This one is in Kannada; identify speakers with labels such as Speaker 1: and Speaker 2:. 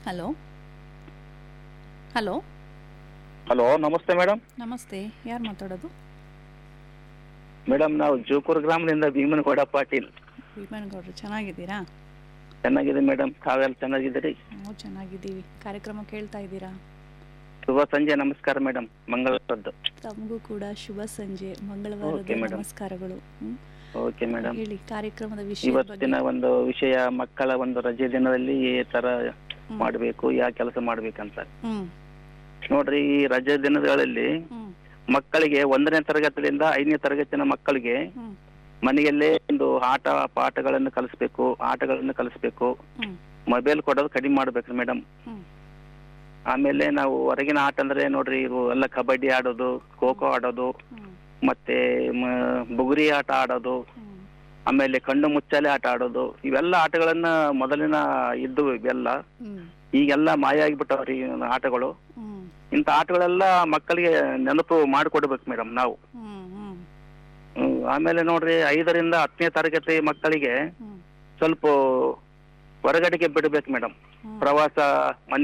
Speaker 1: ಹಲೋ ಹಲೋ
Speaker 2: ಹಲೋ ನಮಸ್ತೆ ಮೇಡಮ್
Speaker 1: ನಮಸ್ತೆ ಯಾರು ಮಾತಾಡೋದು
Speaker 2: ಮೇಡಮ್ ನಾವು ಜೋಕೂರು ಗ್ರಾಮದಿಂದ ಭೀಮನಗೌಡ ಪಾಟೀಲ್
Speaker 1: ಭೀಮನಗೌಡರು ಚೆನ್ನಾಗಿದ್ದೀರಾ
Speaker 2: ಚೆನ್ನಾಗಿದೆ ಮೇಡಮ್ ತಾವೆಲ್ಲ ಚೆನ್ನಾಗಿದ್ದೀರಿ
Speaker 1: ನಾವು ಚೆನ್ನಾಗಿದ್ದೀವಿ ಕಾರ್ಯಕ್ರಮ ಕೇಳ್ತಾ ಇದ್ದೀರಾ
Speaker 2: ಶುಭ ಸಂಜೆ ನಮಸ್ಕಾರ ಮೇಡಮ್ ಮಂಗಳವಾರದ್ದು
Speaker 1: ತಮಗೂ ಕೂಡ ಶುಭ ಸಂಜೆ ಮಂಗಳವಾರದ
Speaker 2: Okay, madam.
Speaker 1: ನಮಸ್ಕಾರಗಳು ಹ್ಮ್?
Speaker 2: ಓಕೆ ಮೇಡಮ್
Speaker 1: ಹೇಳಿ ಕಾರ್ಯಕ್ರಮದ ವಿಷಯದ ಬಗ್ಗೆ
Speaker 2: ಇವತ್ತಿನ ಒಂದು ವಿಷಯ ಮಕ್ಕಳ ಒಂದು ರಜೆ ದಿನದಲ್ಲಿ ಈ ತರ
Speaker 1: ಹ್ಮ್.
Speaker 2: ಮಾಡಬೇಕು ಯಾವ ಕೆಲಸ ಮಾಡ್ಬೇಕಂತ
Speaker 1: ಹ್ಮ್
Speaker 2: ನೋಡ್ರಿ ಈ ರಜೆ ದಿನಗಳಲ್ಲಿ
Speaker 1: ಹ್ಮ್
Speaker 2: ಮಕ್ಕಳಿಗೆ ಒಂದನೇ ತರಗತಿಯಿಂದ ಐದನೇ ತರಗತಿನ ಮಕ್ಕಳಿಗೆ
Speaker 1: ಹ್ಮ್
Speaker 2: ಮನೆಯಲ್ಲೇ ಒಂದು ಆಟ ಪಾಠಗಳನ್ನು ಕಲಿಸ್ಬೇಕು ಆಟಗಳನ್ನು ಕಲಿಸ್ಬೇಕು
Speaker 1: ಹ್ಮ್
Speaker 2: ಮೊಬೈಲ್ ಕೊಡೋದು ಕಡಿಮೆ ಮಾಡ್ಬೇಕ್ರಿ ಮೇಡಮ್
Speaker 1: ಹ್ಮ್
Speaker 2: ಆಮೇಲೆ ನಾವು ಹೊರಗಿನ ಆಟ ಅಂದ್ರೆ ನೋಡ್ರಿ ಇವು ಎಲ್ಲ ಕಬಡ್ಡಿ ಆಡೋದು ಖೋ ಖೋ ಆಡೋದು
Speaker 1: ಹ್ಮ್
Speaker 2: ಮತ್ತೆ ಮ- ಬುಗುರಿ ಆಟ ಆಡೋದು
Speaker 1: ಹ್ಮ್
Speaker 2: ಆಮೇಲೆ ಕಣ್ಣು ಮುಚ್ಚಾಲೆ ಆಟ ಆಡೋದು ಇವೆಲ್ಲ ಆಟಗಳನ್ನ ಮೊದಲಿನ ಇದ್ದು ಇವೆಲ್ಲ
Speaker 1: ಹ್ಮ್
Speaker 2: ಈಗೆಲ್ಲ ಮಾಯ ಆಗಿಬಿಟ್ಟವ್ರಿ ಈ ಆಟಗಳು
Speaker 1: ಹ್ಮ್
Speaker 2: ಇಂಥ ಆಟಗಳೆಲ್ಲ ಮಕ್ಕಳಿಗೆ ನೆನಪು ಮಾಡಿಕೊಡ್ಬೇಕು ಮೇಡಮ್ ನಾವು
Speaker 1: ಹ್ಮ್ ಹ್ಮ್
Speaker 2: ಹ್ಮ್, ಆಮೇಲೆ ನೋಡ್ರಿ ಐದರಿಂದ ಹತ್ತನೇ ತರಗತಿ ಮಕ್ಕಳಿಗೆ
Speaker 1: ಹ್ಮ್
Speaker 2: ಸ್ವಲ್ಪ ಹೊರಗಡೆಗೆ ಬಿಡ್ಬೇಕು ಮೇಡಮ್
Speaker 1: ಹ್ಮ್
Speaker 2: ಪ್ರವಾಸ